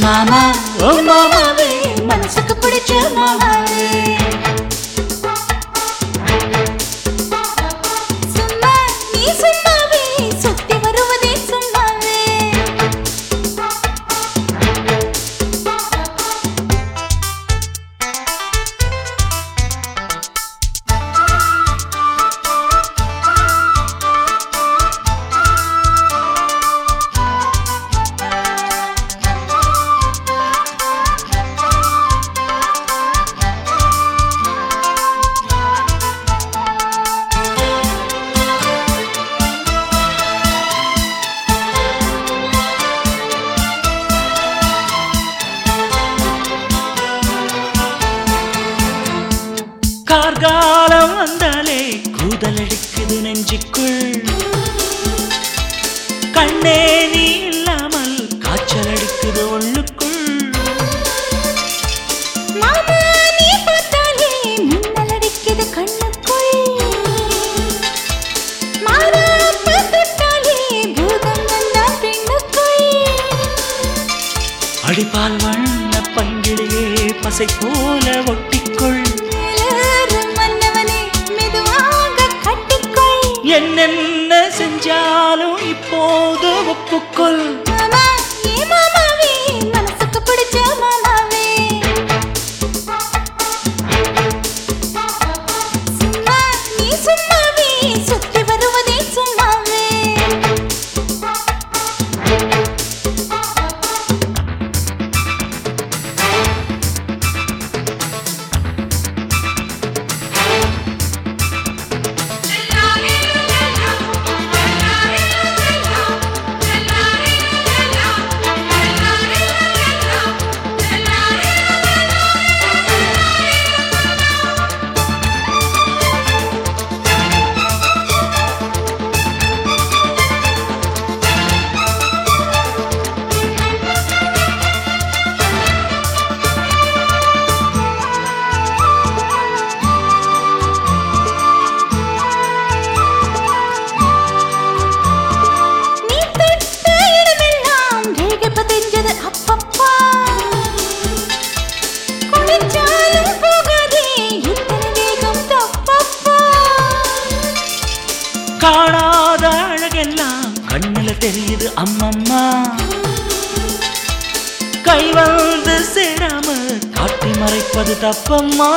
மாமா ஓ மாமாவே மனசுக்கு பிடிச்ச மாமாவே சும்மா நீ சும்மாவே சுத்தி வருவதே சும்மாவே கார்காலம் வந்தாலே கூதலடிக்குது நெஞ்சுக்குள் கண்ணே நீ இல்லாமல் காய்ச்சல் அடிக்குது உள்ளுக்குள் மாமா நீ பார்த்தாலே மின்னல் அடிக்குது கண்ணுக்குள் மாறாப்பு தொட்டாலே பூதம் வந்தா பெண்ணுக்குள் அடிப்பால் வண்ண பங்கிலேயே பசை போல ஒட்டிக்கொள் மேலேறும் மன்னவனே மெதுவாக கட்டிக்கொள் என்னென்ன செஞ்சாலும் இப்போது ஒப்புக்கொள் மாமா ஏ மாமாவே மனசுக்கு பிடிச்ச மாமாவே சும்மா நீ சும்மாவே சுத்தி வருவதே சும்மாவே நீ தொட்ட இடமெல்லாம் வேக பதிஞ்சது அப்பப்பா குளிச்சாலும் போகாதே இத்தனை வேகம் தப்பப்பா காணாத அழகெல்லாம் கண்ணுல தெரியுது அம்மம்மா கை வந்து சேராம காட்டி மறைப்பது தப்பம்மா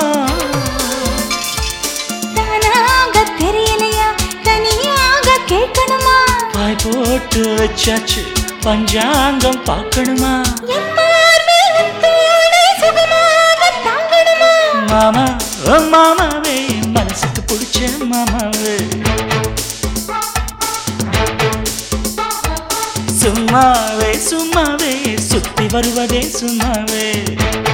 தானாக தெரியலையா தனியாக கேட்கணுமா பாய் போட்டு வச்சாச்சு பஞ்சாங்கம் பார்க்கணுமா என் மார்பில் உன் தோளை சுகமாக தாங்கணுமா மாமா ஓ மாமாவே மனசுக்கு பிடிச்ச மாமாவே சும்மாவே சும்மாவே சுத்தி வருவதே சும்மாவே